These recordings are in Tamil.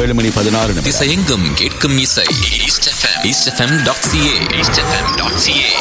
ஏழு மணி பதினாறு நிமிடம் திசையெங்கும் கேட்கும் இசை East FM eastfm.ca eastfm.ca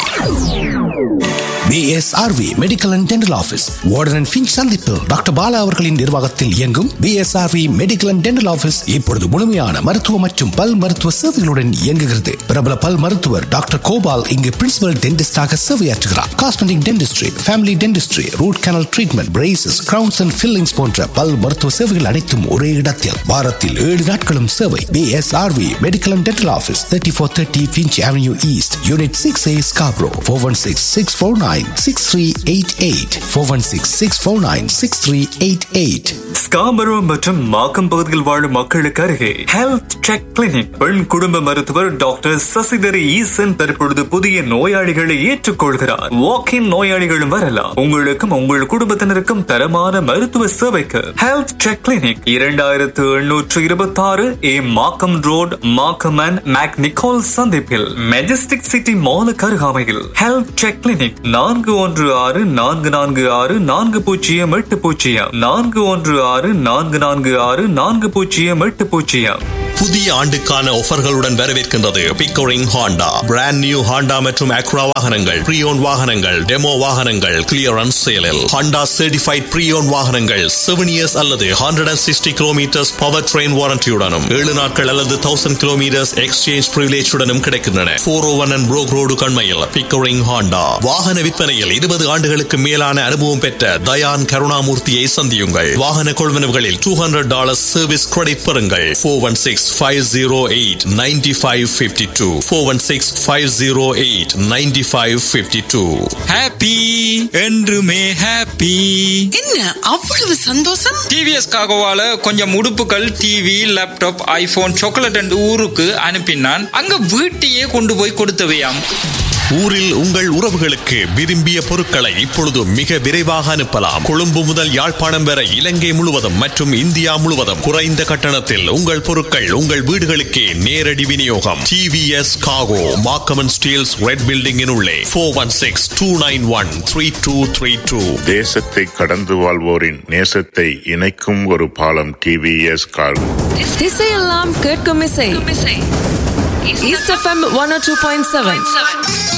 PSRV medical and dental office Warden and Finch சந்திப்பு டாக்டர் பாலா அவர்களின் நிர்வாகத்தில் இயங்கும் PSRV medical and dental office இப்பொழுது முழுமையான மருத்துவ மற்றும் பல் மருத்துவ சேவைகளுடன் இயங்குகிறது பிரபல பல் மருத்துவர் டாக்டர் கோபால் இங்கு பிரின்சிபல் டென்டிஸ்டாக சேவையாற்றுகிறார் cosmetic dentistry family dentistry root canal treatment braces crowns and fillings போன்ற பல் மருத்துவ சேவைகள் அனைத்தும் ஒரே இடத்தில் வாரத்தில் ஏழு நாட்களும் சேவை PSRV medical and dental office thirty four thirty Finch avenue east unit six A Scarborough four one six six four nine six three eight eight four one six six four nine six three eight eight Scarborough மற்றும் மாக்கம் பகுதியில் வாழும் மக்களுக்கு அருகே ஹெல்த் செக் கிளினிக் பெண் குடும்ப மருத்துவர் டாக்டர் சசிதரி ஈசன் தற்பொழுது புதிய நோயாளிகளை ஏற்றுக்கொள்கிறார் வாக் இன் நோயாளிகளும் வரலாம் உங்களுக்கும் உங்கள் குடும்பத்தினருக்கும் தரமான மருத்துவ சேவைக்கு ஹெல்த் செக் கிளினிக் இரண்டாயிரத்து எண்ணூற்று இருபத்தி ஆறு A Markham road Markham and McNicoll சந்திப்பில் மெஜஸ்டிக் சிட்டி மாலுக்கு அருகாமையில் ஹெல்த் செக் கிளினிக் நான்கு ஒன்று ஆறு நான்கு நான்கு ஆறு நான்கு பூஜ்ஜியம் எட்டு பூஜ்ஜியம் நான்கு ஒன்று ஆறு நான்கு நான்கு ஆறு நான்கு பூஜ்ஜியம் எட்டு பூஜ்ஜியம் புதிய ஆண்டுக்கான ஆஃபர்களுடன் வரவேற்கின்றது Pickering Honda brand new Honda மற்றும் அக்ரா வாகனங்கள் ப்ரீயோன் வாகனங்கள் டெமோ வாகனங்கள் கிளியரன்ஸ் சேலில் ஹாண்டா சர்டிஃபைட் ப்ரீயோன் வாகனங்கள் செவன் இயர்ஸ் அல்லது hundred and sixty kilometres powertrain வாரண்டியுடனும் ஏழு நாட்கள் அல்லது தௌசண்ட் கிலோமீட்டர்ஸ் எக்ஸ்சேஞ்ச் பிரிவிலேஜுடனும் கிடைக்கின்றன four O one and Brock road கண்மையில் பிக்கோரிங் ஹாண்டா வாகன விற்பனையில் இருபது ஆண்டுகளுக்கு மேலான அனுபவம் பெற்ற தயான் கருணாமூர்த்தியை சந்தியுங்கள் வாகன கொள்வனவுகளில் two hundred dollar service credit பெறுங்கள் four one six five zero eight ninety five fifty two four one six five zero eight ninety five fifty two happy என்றுமே ஹாப்பி என்ன அவ்வளவு சந்தோஷம் டிவிஎஸ் காகோவால கொஞ்சம் உடுப்புகள் TV laptop iPhone chocolate and ஊருக்கு அனுப்பினான் அங்க வீட்டையே கொண்டு போய் கொடுத்தவையாம் ஊரில் உங்கள் உறவுகளுக்கு விரும்பிய பொருட்களை இப்பொழுது மிக விரைவாக அனுப்பலாம் கொழும்பு முதல் யாழ்ப்பாணம் வரை இலங்கை முழுவதும் மற்றும் இந்தியா முழுவதும் குறைந்த கட்டணத்தில் உங்கள் பொருட்கள் உங்கள் வீடுகளுக்கே நேரடி விநியோகம் டிவிஎஸ் காகோ மாக்கமன் ஸ்டீல்ஸ் ரெட் பில்டிங்கின் உள்ளே four one six two nine one three two three two தேசத்தை கடந்து வாழ்வோரின் நேசத்தை இணைக்கும் ஒரு பாலம் டிவிஎஸ் கார்கோ திசையெல்லாம் கேட்கும் இசை east FM one two point seven